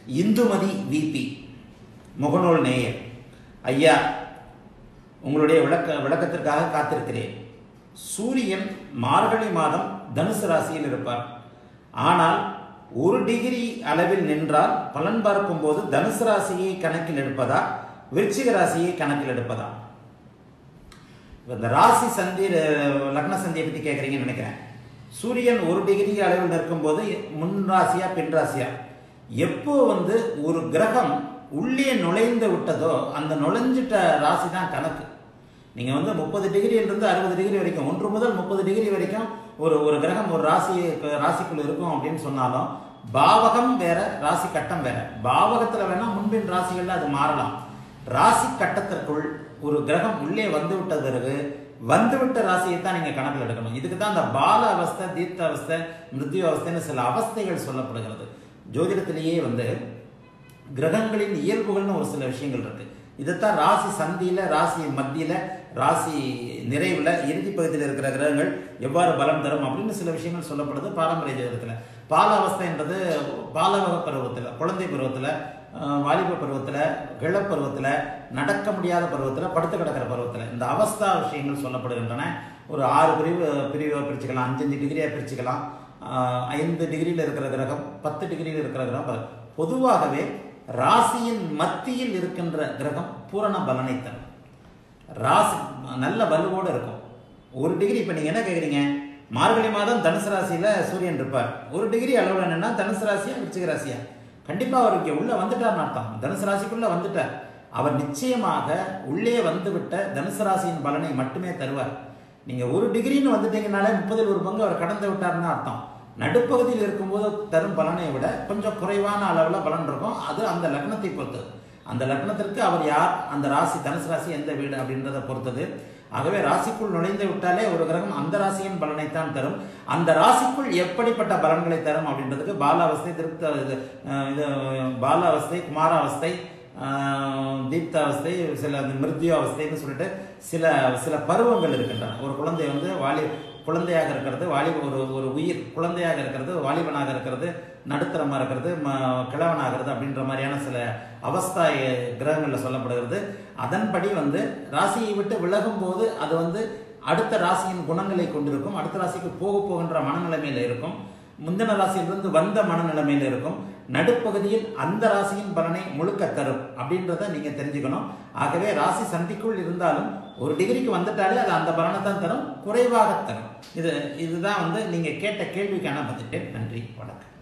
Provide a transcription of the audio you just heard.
Indumathi VP முகநூல் நேயர் ஐயா உங்களுடைய விளக்க விளக்கத்திற்காக காத்திருக்கிறேன் சூரியன் மார்கழி மாதம் தனுசு ராசியில் இருப்பார் ஆனால் ஒரு டிகிரி அளவில் நின்றால் பலன் பார்க்கும் போது தனுசு ராசியை கணக்கில் எடுப்பதா விருச்சிக ராசியை கணக்கில் எடுப்பதா இந்த ராசி சந்தி லக்ன சந்தியை பத்தி கேட்குறீங்கன்னு நினைக்கிறேன் சூரியன் ஒரு டிகிரி அளவில் நிற்கும்போது முன் ராசியா பின் ராசியா எப்போ வந்து ஒரு கிரகம் உள்ளே நுழைந்து விட்டதோ அந்த நுழைஞ்சிட்ட ராசி தான் கணக்கு நீங்க வந்து முப்பது டிகிரியிலிருந்து அறுபது டிகிரி வரைக்கும் ஒன்று முதல் முப்பது டிகிரி வரைக்கும் ஒரு ஒரு கிரகம் ஒரு ராசி ராசிக்குள்ள இருக்கும் அப்படின்னு சொன்னாலும் பாவகம் வேற ராசி கட்டம் வேற பாவகத்துல வேணா முன்பின் ராசிகள்ல அது மாறலாம் ராசி கட்டத்திற்குள் ஒரு கிரகம் உள்ளே வந்து விட்ட பிறகு வந்துவிட்ட ராசியை தான் நீங்க கணக்கில் எடுக்கணும் இதுக்கு தான் அந்த பால அவஸ்தை தீர்த்த அவஸ்தை மிருத்யு அவஸ்தைன்னு சில அவஸ்தைகள் சொல்லப்படுகிறது ஜோதிடத்திலேயே வந்து கிரகங்களின் இயல்புகள்னு ஒரு சில விஷயங்கள் இருக்கு இதைத்தான் ராசி சந்தியில ராசி மத்தியில ராசி நிறைவுல இறுதி பகுதியில் இருக்கிற கிரகங்கள் எவ்வாறு பலம் தரும் அப்படின்னு சில விஷயங்கள் சொல்லப்படுது பாரம்பரிய ஜோதிடத்துல பால அவஸ்தைன்றது பாலவக பருவத்துல குழந்தை பருவத்துல அஹ், வாலிப பருவத்துல கிழப்பருவத்துல நடக்க முடியாத பருவத்துல படுத்து கிடக்கிற பருவத்துல இந்த அவஸ்தா விஷயங்கள் சொல்லப்படுகின்றன ஒரு ஆறு பிரிவு பிரிவாக பிரிச்சுக்கலாம் அஞ்சஞ்சு டிகிரியாக பிரிச்சுக்கலாம் ஆஹ் ஐந்து டிகிரியில் இருக்கிற கிரகம் பத்து டிகிரியில் இருக்கிற கிரகம் ப- பொதுவாகவே ராசியின் மத்தியில் இருக்கின்ற கிரகம் பூரண பலனை தரும் ராசி நல்ல வலுவோடு இருக்கும் ஒரு டிகிரி இப்போ நீங்கள் என்ன கேட்குறீங்க மார்கழி மாதம் தனுசு ராசியில் சூரியன் இருப்பார் ஒரு டிகிரி அளவில் என்னன்னா தனுசு ராசியா விருச்சிக ராசியா கண்டிப்பாக அவர் இங்கே உள்ளே வந்துட்டார்னு அர்த்தம் தனுசு ராசிக்குள்ளே வந்துட்டார் அவர் நிச்சயமாக உள்ளே வந்துவிட்ட தனுசு ராசியின் பலனை மட்டுமே தருவார் நீங்க ஒரு டிகிரின்னு வந்துட்டீங்கனாலே முப்பதில் ஒரு பங்கு அவர் கடந்து விட்டார்னு அர்த்தம் நடுப்பகுதியில் இருக்கும்போது தரும் பலனை விட கொஞ்சம் குறைவான அளவில் பலன் இருக்கும் அது அந்த லக்னத்தை பொறுத்தது அந்த லக்னத்திற்கு அவர் யார் அந்த ராசி தனுசு ராசி எந்த வீடு அப்படின்றத பொறுத்தது ஆகவே ராசிக்குள் நுழைந்து விட்டாலே ஒரு கிரகம் அந்த ராசியின் பலனைத்தான் தரும் அந்த ராசிக்குள் எப்படிப்பட்ட பலன்களை தரும் அப்படின்றதுக்கு பாலாவஸ்தை திருப்த இது அஹ், இது பாலாவஸ்தை குமாராவஸ்தை ஆஹ் தீப்தாவஸ்தை சில இந்த மிருத்யு அவஸ்தைன்னு சொல்லிட்டு சில சில பருவங்கள் இருக்கின்றன ஒரு குழந்தை வந்து வாலி குழந்தையாக இருக்கிறது வாலி ஒரு ஒரு உயிர் குழந்தையாக இருக்கிறது வாலிபனாக இருக்கிறது நடுத்தரமாக இருக்கிறது ம கிழவனாகிறது அப்படின்ற மாதிரியான சில அவஸ்தா கிரகங்களில் சொல்லப்படுகிறது அதன்படி வந்து ராசியை விட்டு விலகும் போது அது வந்து அடுத்த ராசியின் குணங்களை கொண்டிருக்கும் அடுத்த ராசிக்கு போக போகின்ற மனநிலைமையில இருக்கும் முந்தின ராசியிலிருந்து வந்த மனநிலைமையில இருக்கும் நடுப்பகுதியில் அந்த ராசியின் பலனை முழுக்க தரும் அப்படின்றத நீங்க தெரிஞ்சுக்கணும் ஆகவே ராசி சந்திக்குள் இருந்தாலும் ஒரு டிகிரிக்கு வந்துட்டாலே அது அந்த பலனை தான் தரும் குறைவாக தரும் இது இதுதான் வந்து நீங்க கேட்ட கேள்விக்கான பதில் நன்றி வணக்கம்